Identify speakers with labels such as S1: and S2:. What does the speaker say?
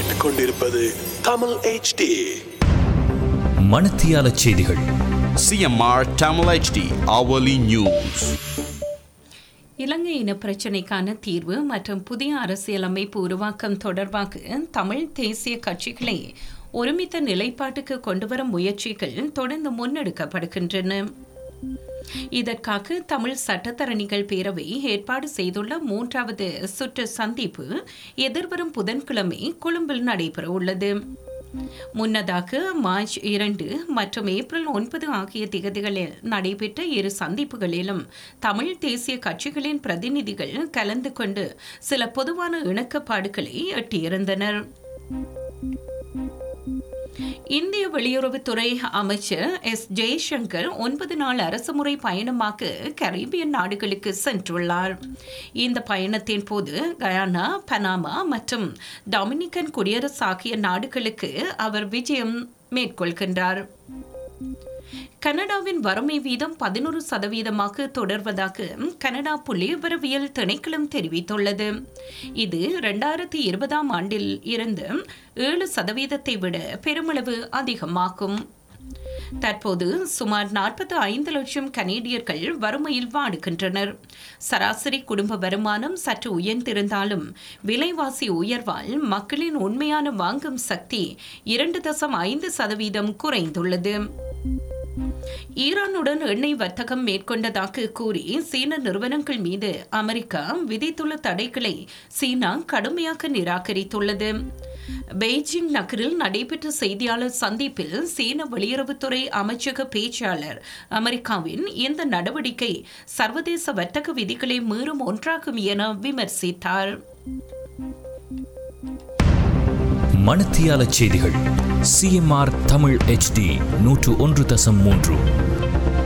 S1: கேட்டுக்கொண்டிருப்பது தமிழ் HD
S2: மணத்தியால செய்திகள்
S3: CMR Tamil HD hourly news.
S4: இலங்கை இன பிரச்சினைக்கான தீர்வு மற்றும் புதிய அரசியலமைப்பு உருவாக்கம் தொடர்பாக தமிழ் தேசிய கட்சிகளை ஒருமித்த நிலைப்பாட்டுக்கு கொண்டுவரும் முயற்சிகள் தொடர்ந்து முன்னெடுக்கப்படுகின்றன இதற்காக தமிழ் சட்டத்தரணிகள் பேரவை ஏற்பாடு செய்துள்ள மூன்றாவது சுற்று சந்திப்பு எதிர்வரும் புதன்கிழமை கொழும்பில் நடைபெற உள்ளது முன்னதாக மார்ச் இரண்டு மற்றும் ஏப்ரல் ஒன்பது ஆகிய திகதிகளில் நடைபெற்ற இரு சந்திப்புகளிலும் தமிழ் தேசிய கட்சிகளின் பிரதிநிதிகள் கலந்து கொண்டு சில பொதுவான இணக்கப்பாடுகளை எட்டியிருந்தனர் இந்திய வெளியுறவுத்துறை அமைச்சர் எஸ் ஜெய்சங்கர் ஒன்பது நாள் அரசுமுறை பயணமாக கரீபியன் நாடுகளுக்கு சென்றுள்ளார் இந்த பயணத்தின் போது கயானா பனாமா மற்றும் டொமினிக்கன் குடியரசு ஆகிய நாடுகளுக்கு அவர் விஜயம் மேற்கொள்கின்றார் கனடாவின் வறுமை வீதம் பதினோரு சதவீதமாக தொடர்வதாக கனடா புள்ளிவிவரவியல் திணைக்களம் தெரிவித்துள்ளது இது இரண்டாயிரத்தி இருபதாம் ஆண்டில் இருந்து ஏழு சதவீதத்தை விட பெருமளவு அதிகமாகும் தற்போது சுமார் நாற்பத்தி ஐந்து லட்சம் கனேடியர்கள் வறுமையில் வாடுகின்றனர் சராசரி குடும்ப வருமானம் சற்று உயர்ந்திருந்தாலும் விலைவாசி உயர்வால் மக்களின் உண்மையான வாங்கும் சக்தி இரண்டு தசம் ஐந்து சதவீதம் குறைந்துள்ளது ஈரானுடன் எண்ணெய் வர்த்தகம் மேற்கொண்டதாக கூறி சீன நிறுவனங்கள் மீது அமெரிக்கா விதித்துள்ள தடைகளை சீனா கடுமையாக நிராகரித்துள்ளது பெய்ஜிங் நகரில் நடைபெற்ற செய்தியாளர் சந்திப்பில் சீன வெளியுறவுத்துறை அமைச்சக பேச்சாளர் அமெரிக்காவின் இந்த நடவடிக்கை சர்வதேச வர்த்தக விதிகளை மீறும் ஒன்றாகும் என விமர்சித்தார்
S2: மணத்தியால செய்திகள் சிஎம்ஆர் தமிழ் HD நூற்று ஒன்று தசம் மூன்று